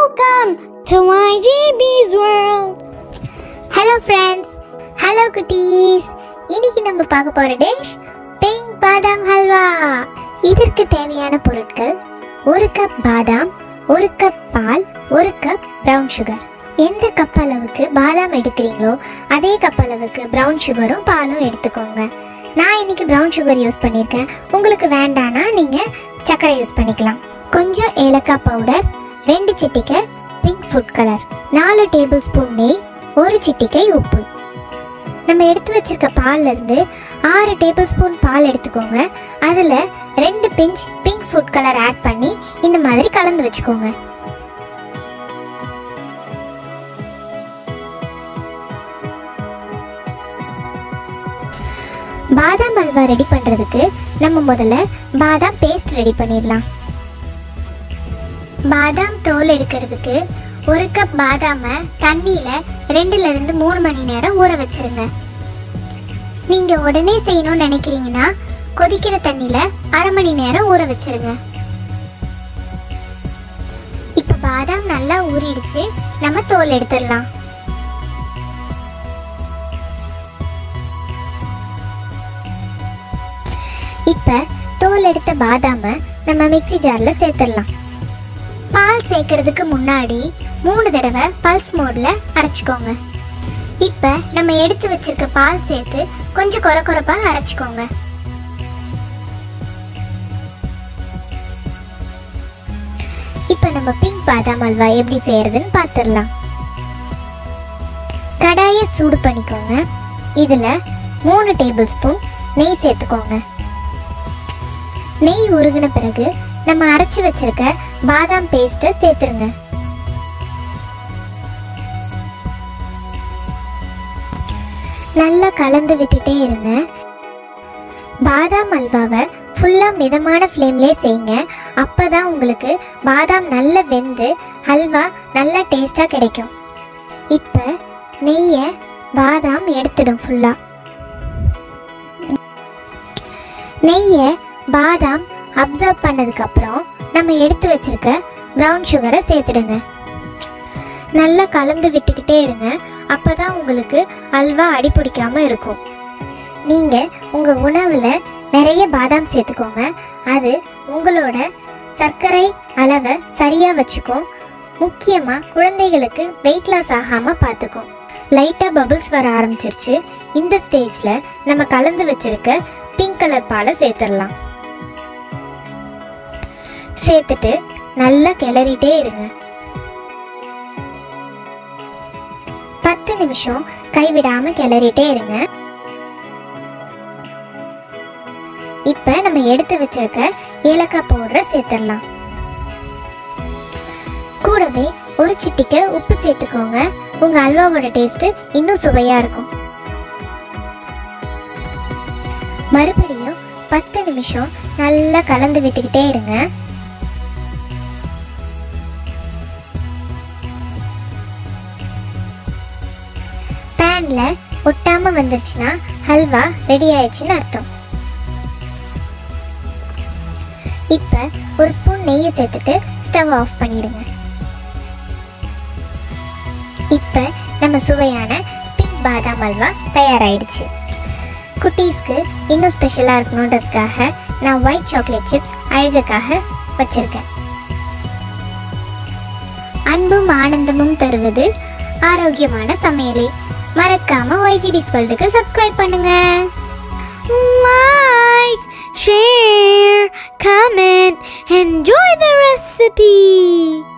Welcome to YGB's world. Hello friends hello குட்டீஸ் இன்னைக்கு நம்ம பார்க்க போற டிஷ் பிங்க் பாதாம் ஹல்வா இதற்கு தேவையான பொருட்கள் ஒரு கப் பாதாம் ஒரு கப் பால் ஒரு கப் பிரவுன் சுகர் எந்த கப் அளவுக்கு பாதாம் எடுக்கிறீங்களோ அதே கப் அளவுக்கு பிரவுன் சுகரும் பாலும் எடுத்துக்கோங்க நான் இன்னைக்கு பிரவுன் சுகர் யூஸ் பண்ணியிருக்கேன் உங்களுக்கு வேண்டானா நீங்கள் சர்க்கரை யூஸ் பண்ணிக்கலாம் கொஞ்சம் ஏலக்காய் பவுடர் ரெண்டு சிட்டிக்கை பிங்க் ஃபுட் கலர் நாலு டேபிள் ஸ்பூன் நெய் ஒரு சிட்டிக்கை உப்பு நம்ம எடுத்து வச்சிருக்க பால்ல இருந்து ஆறு டேபிள் ஸ்பூன் பால் எடுத்துக்கோங்க அதில் ரெண்டு pinch pink food colour add பண்ணி இந்த மாதிரி கலந்து வச்சுக்கோங்க பாதாம் அல்வா ரெடி பண்ணுறதுக்கு நம்ம முதல்ல பாதாம் பேஸ்ட் ரெடி பண்ணிடலாம் பாதாம் தோல் எடுக்கிறதுக்கு ஒரு கப் பாதாமை தண்ணியில் ரெண்டுல இருந்து மூணு மணி நேரம் ஊற வச்சிருங்க நீங்க உடனே செய்யணும்னு நினைக்கிறீங்கன்னா கொதிக்கிற தண்ணியில அரை மணி நேரம் ஊற வச்சிருங்க இப்ப பாதாம் நல்லா ஊறிடுச்சு நம்ம தோல் எடுத்துடலாம் இப்ப தோல் எடுத்த பாதாமை நம்ம மிக்ஸி ஜார்ல சேர்த்துடலாம் பால் சேர்க்கறதுக்கு முன்னாடி மூணு தடவை பல்ஸ் மோட்ல அரைச்சுக்கோங்க இப்ப நம்ம எடுத்து வச்சிருக்க பால் சேர்த்து கொஞ்சம் கொர கொரப்பா அரைச்சுக்கோங்க இப்ப நம்ம பிங்க் பாதாம் அல்வா எப்படி செய்யறதுன்னு பார்த்துடலாம் கடாயை சூடு பண்ணிக்கோங்க இதுல மூணு டேபிள் ஸ்பூன் நெய் சேர்த்துக்கோங்க நெய் உருகின பிறகு நம்ம அரைச்சு வச்சிருக்க பாதாம் பேஸ்ட்டை சேர்த்துருங்க நல்லா கலந்து விட்டுட்டே இருங்க பாதாம் அல்வாவை ஃபுல்லாக மிதமான ஃப்ளேம்லேயே செய்யுங்க அப்போ தான் உங்களுக்கு பாதாம் நல்லா வெந்து ஹல்வா நல்லா டேஸ்ட்டாக கிடைக்கும் இப்போ நெய்யை பாதாம் எடுத்துடும் ஃபுல்லாக நெய்யை பாதாம் அப்சர்வ் பண்ணதுக்கப்புறம் நம்ம எடுத்து வச்சிருக்க ப்ரௌன் சுகரை சேர்த்துடுங்க நல்லா கலந்து விட்டுக்கிட்டே இருங்க அப்பதான் உங்களுக்கு அல்வா அடி பிடிக்காம இருக்கும் நீங்க உங்க உணவுல நிறைய பாதாம் சேர்த்துக்கோங்க அது உங்களோட சர்க்கரை அளவை சரியா வச்சுக்கும் முக்கியமா குழந்தைகளுக்கு வெயிட் லாஸ் ஆகாம பார்த்துக்கும் லைட்டா பபிள்ஸ் வர ஆரம்பிச்சிருச்சு இந்த ஸ்டேஜ்ல நம்ம கலந்து வச்சிருக்க பிங்க் கலர் பாலை சேர்த்துடலாம் சேர்த்துட்டு நல்லா கிளறிட்டே இருங்க பத்து நிமிஷம் கைவிடாம கிளறிட்டே இருங்க இப்ப நம்ம எடுத்து வச்சிருக்க ஏலக்காய் பவுடரை சேர்த்துடலாம் கூடவே ஒரு சிட்டிக்கு உப்பு சேர்த்துக்கோங்க உங்க அல்வாவோட டேஸ்ட் இன்னும் சுவையா இருக்கும் மறுபடியும் பத்து நிமிஷம் நல்லா கலந்து விட்டுக்கிட்டே இருங்க பேன்ல ஒட்டாம வந்துருச்சுன்னா ஹல்வா ரெடி ஆயிடுச்சுன்னு அர்த்தம் இப்ப ஒரு ஸ்பூன் நெய்யை சேர்த்துட்டு ஸ்டவ் ஆஃப் பண்ணிடுங்க இப்ப நம்ம சுவையான பிங்க் பாதாம் அல்வா தயாராயிடுச்சு குட்டீஸ்க்கு இன்னும் ஸ்பெஷலாக இருக்கணுன்றதுக்காக நான் ஒயிட் சாக்லேட் சிப்ஸ் அழகுக்காக வச்சிருக்கேன் அன்பும் ஆனந்தமும் தருவது ஆரோக்கியமான சமையலே மறக்காம ஒய்ஜிபிஸ் வேர்ல்டுக்கு சப்ஸ்கிரைப் பண்ணுங்க Like, share, comment, enjoy the recipe.